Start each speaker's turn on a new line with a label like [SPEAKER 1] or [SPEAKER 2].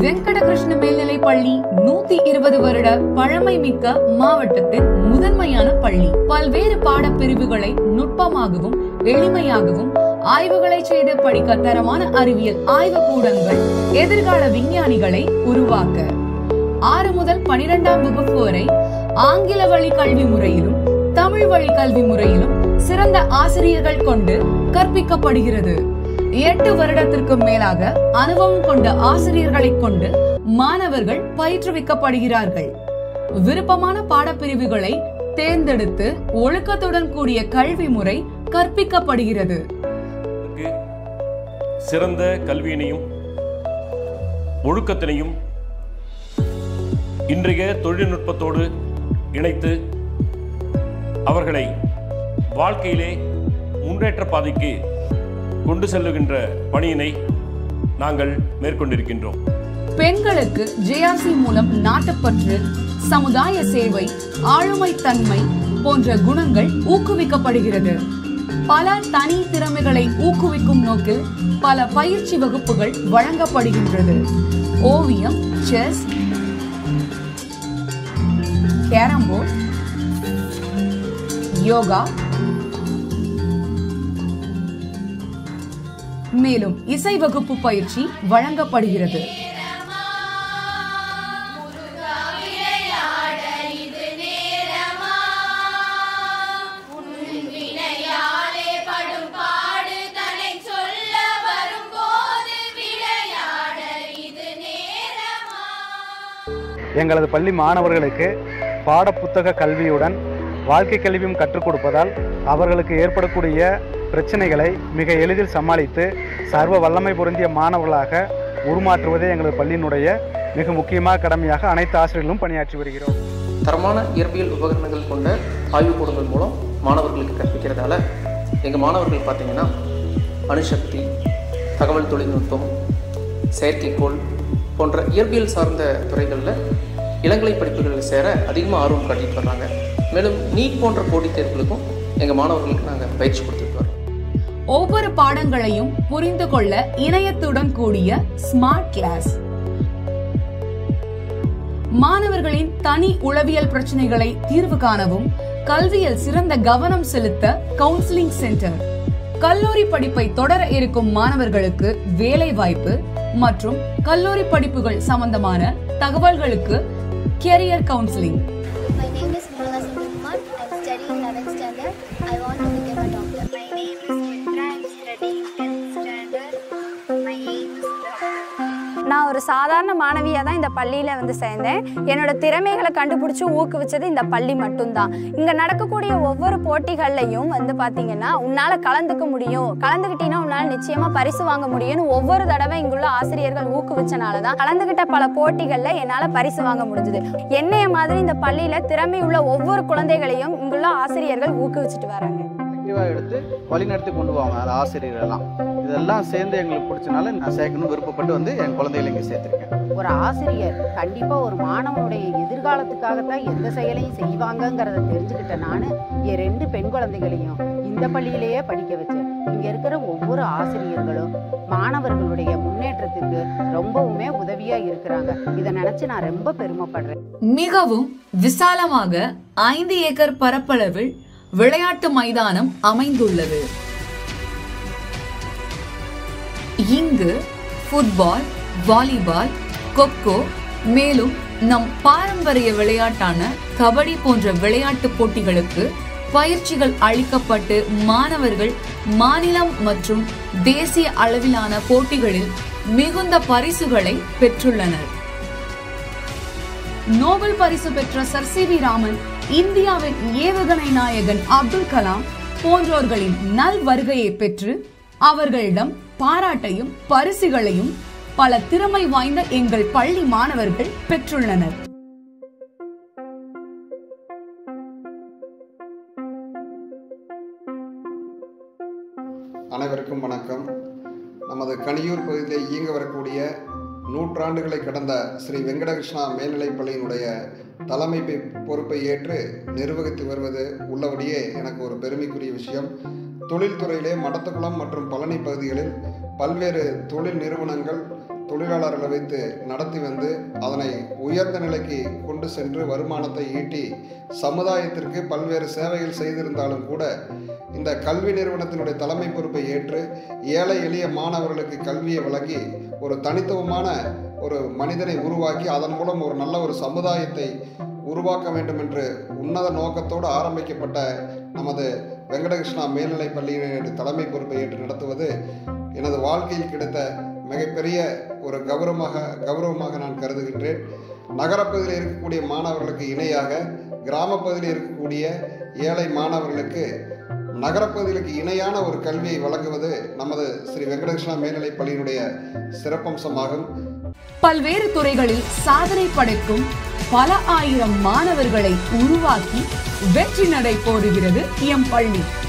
[SPEAKER 1] வெங்கடகிருஷ்ண மேல்நிலை பள்ளி நூத்தி இருபது வருட பழமை மிக்க மாவட்டத்தின் முதன்மையான பள்ளி பல்வேறு பாடப்பிரிவுகளை நுட்பமாகவும் எளிமையாகவும் ஆய்வுகளை செய்து படிக்க தரமான அறிவியல் ஆய்வு கூடங்கள் எதிர்கால விஞ்ஞானிகளை உருவாக்க ஆறு முதல் பனிரெண்டாம் வகுப்பு வரை ஆங்கில வழி கல்வி முறையிலும் தமிழ் வழி கல்வி முறையிலும் சிறந்த ஆசிரியர்கள் கொண்டு கற்பிக்கப்படுகிறது எட்டு வருடத்திற்கு மேலாக அனுபவம் கொண்ட ஆசிரியர்களை கொண்டு மாணவர்கள் பயிற்றுவிக்கப்படுகிறார்கள் விருப்பமான பாடப்பிரிவுகளை தேர்ந்தெடுத்து ஒழுக்கத்துடன் கூடிய கல்வி முறை கற்பிக்கப்படுகிறது
[SPEAKER 2] அவர்களுக்கு சிறந்த கல்வியினையும் ஒழுக்கத்தினையும் இன்றைய தொழில்நுட்பத்தோடு இணைத்து அவர்களை வாழ்க்கையிலே முன்னேற்ற பாதைக்கு கொண்டு செல்லுகின்ற பணியினை நாங்கள் மேற்கொண்டிருக்கின்றோம்
[SPEAKER 1] பெண்களுக்கு ஜேஆர்சி மூலம் நாட்டுப்பற்று சமுதாய சேவை ஆளுமை தன்மை போன்ற குணங்கள் ஊக்குவிக்கப்படுகிறது பல தனி திறமைகளை ஊக்குவிக்கும் நோக்கில் பல பயிற்சி வகுப்புகள் வழங்கப்படுகின்றது ஓவியம் செஸ் கேரம் போர்ட் யோகா மேலும் இசை வகுப்பு பயிற்சி வழங்கப்படுகிறது
[SPEAKER 3] வினையாலே படும் பாடு தன்னை சொல்ல வரும்போது விளையாட இது நேரமா
[SPEAKER 4] எங்களது பள்ளி மாணவர்களுக்கு பாடப்புத்தக கல்வியுடன் வாழ்க்கை கல்வியும் கற்றுக் கொடுப்பதால் அவர்களுக்கு ஏற்படக்கூடிய பிரச்சனைகளை மிக எளிதில் சமாளித்து சர்வ வல்லமை பொருந்திய மாணவர்களாக உருமாற்றுவதே எங்களது பள்ளியினுடைய மிக முக்கியமான கடமையாக அனைத்து ஆசிரியர்களும் பணியாற்றி வருகிறோம்
[SPEAKER 5] தரமான இயற்பியல் உபகரணங்கள் கொண்ட ஆய்வுக்கூடங்கள் மூலம் மாணவர்களுக்கு கற்பிக்கிறதால எங்கள் மாணவர்கள் பார்த்தீங்கன்னா அணுசக்தி தகவல் தொழில்நுட்பம் செயற்கைக்கோள் போன்ற இயற்பியல் சார்ந்த துறைகளில் இளங்கலை படிப்புகளில் சேர அதிகமாக ஆர்வம் காட்டிட்டு வர்றாங்க மேலும் நீட் போன்ற போட்டித் தேர்வுகளுக்கும் எங்கள் மாணவர்களுக்கு நாங்கள் பயிற்சி கொடுத்துட்டு வரோம்
[SPEAKER 1] ஒவ்வொரு பாடங்களையும் புரிந்து கொள்ள இணையத்துடன் கூடிய ஸ்மார்ட் கிளாஸ் மாணவர்களின் தனி உளவியல் பிரச்சனைகளை தீர்வு காணவும் கல்வியில் சிறந்த கவனம் செலுத்த கவுன்சிலிங் சென்டர் கல்லூரி படிப்பை தொடர இருக்கும் மாணவர்களுக்கு வேலை வாய்ப்பு மற்றும் கல்லூரி படிப்புகள் சம்பந்தமான தகவல்களுக்கு career counselling
[SPEAKER 6] My name is Murala Sundarkumar. I'm studying 11th standard. I want to become a doctor. My name is Mitra. I'm studying 10th standard. My aim is doctor.
[SPEAKER 7] நான் ஒரு சாதாரண மாணவியாக தான் இந்த பள்ளியில் வந்து சேர்ந்தேன் என்னோட திறமைகளை கண்டுபிடிச்சி ஊக்குவிச்சது இந்த பள்ளி மட்டும்தான் இங்கே நடக்கக்கூடிய ஒவ்வொரு போட்டிகள்லையும் வந்து பார்த்தீங்கன்னா உன்னால் கலந்துக்க முடியும் கலந்துக்கிட்டீங்கன்னா உன்னால் நிச்சயமாக பரிசு வாங்க முடியும்னு ஒவ்வொரு தடவை இங்குள்ள ஆசிரியர்கள் ஊக்குவிச்சனால தான் கலந்துக்கிட்ட பல போட்டிகளில் என்னால் பரிசு வாங்க முடிஞ்சுது என்னைய மாதிரி இந்த பள்ளியில் திறமை உள்ள ஒவ்வொரு குழந்தைகளையும் இங்குள்ள ஆசிரியர்கள் ஊக்குவிச்சிட்டு வராங்க
[SPEAKER 8] ஆக்டிவாக எடுத்து வழிநடத்தி கொண்டு போவாங்க அது ஆசிரியர்கள் எல்லாம் இதெல்லாம் சேர்ந்து எங்களுக்கு பிடிச்சனால நான் சேர்க்கணும் விருப்பப்பட்டு வந்து என் குழந்தைகளை இங்கே சேர்த்துருக்கேன்
[SPEAKER 9] ஒரு ஆசிரியர் கண்டிப்பா ஒரு மாணவனுடைய எதிர்காலத்துக்காகத்தான் எந்த செயலையும் செய்வாங்கங்கிறத தெரிஞ்சுக்கிட்ட நான் என் ரெண்டு பெண் குழந்தைகளையும் இந்த பள்ளியிலேயே படிக்க வச்சேன் இங்க இருக்கிற ஒவ்வொரு ஆசிரியர்களும் மாணவர்களுடைய முன்னேற்றத்துக்கு ரொம்பவுமே உதவியா இருக்கிறாங்க இதை நினைச்சு நான் ரொம்ப பெருமைப்படுறேன்
[SPEAKER 1] மிகவும் விசாலமாக ஐந்து ஏக்கர் பரப்பளவில் விளையாட்டு மைதானம் அமைந்துள்ளது இங்கு ஃபுட்பால் வாலிபால் கொக்கோ மேலும் நம் பாரம்பரிய விளையாட்டான கபடி போன்ற விளையாட்டு போட்டிகளுக்கு பயிற்சிகள் அளிக்கப்பட்டு மாணவர்கள் மாநிலம் மற்றும் தேசிய அளவிலான போட்டிகளில் மிகுந்த பரிசுகளை பெற்றுள்ளனர் நோபல் பரிசு பெற்ற சர் சி வி ராமன் இந்தியாவின் ஏவுகணை நாயகன் அப்துல் கலாம் போன்றோர்களின் நல் வருகையை பெற்று அவர்களிடம் பாராட்டையும் பரிசுகளையும் பல திறமை வாய்ந்த எங்கள் பள்ளி மாணவர்கள் பெற்றுள்ளனர்
[SPEAKER 10] அனைவருக்கும் வணக்கம் நமது கனியூர் பகுதியில் இயங்க வரக்கூடிய நூற்றாண்டுகளை கடந்த ஸ்ரீ வெங்கடகிருஷ்ணா மேல்நிலைப் பள்ளியினுடைய தலைமை பொ- பொறுப்பை ஏற்று நிர்வகித்து வருவது உள்ளபடியே எனக்கு ஒரு பெருமைக்குரிய விஷயம் தொழில்துறையிலே மடத்துக்குளம் மற்றும் பழனி பகுதிகளில் பல்வேறு தொழில் நிறுவனங்கள் தொழிலாளர்களை வைத்து நடத்தி வந்து அதனை உயர்ந்த நிலைக்கு கொண்டு சென்று வருமானத்தை ஈட்டி சமுதாயத்திற்கு பல்வேறு சேவைகள் செய்திருந்தாலும் கூட இந்த கல்வி நிறுவனத்தினுடைய தலைமை பொறுப்பை ஏற்று ஏழை எளிய மாணவர்களுக்கு கல்வியை வழங்கி ஒரு தனித்துவமான ஒரு மனிதனை உருவாக்கி அதன் மூலம் ஒரு நல்ல ஒரு சமுதாயத்தை உருவாக்க வேண்டும் என்று உன்னத நோக்கத்தோடு ஆரம்பிக்கப்பட்ட நமது வெங்கடகிருஷ்ணா மேல்நிலைப் பள்ளியினுடைய தலைமை பொறுப்பை ஏற்று நடத்துவது எனது வாழ்க்கையில் கிடைத்த மிகப்பெரிய ஒரு கௌரவமாக கௌரவமாக நான் கருதுகின்றேன் நகரப்பகுதியில் இருக்கக்கூடிய மாணவர்களுக்கு இணையாக கிராமப்பகுதியில் இருக்கக்கூடிய ஏழை மாணவர்களுக்கு நகரப்பகுதிகளுக்கு இணையான ஒரு கல்வியை வழங்குவது நமது ஸ்ரீ வெங்கடகிருஷ்ணா மேல்நிலைப் பள்ளியினுடைய சிறப்பம்சமாகும்
[SPEAKER 1] பல்வேறு துறைகளில் சாதனை படைக்கும் பல ஆயிரம் மாணவர்களை உருவாக்கி வெற்றி நடை போடுகிறது எம் பள்ளி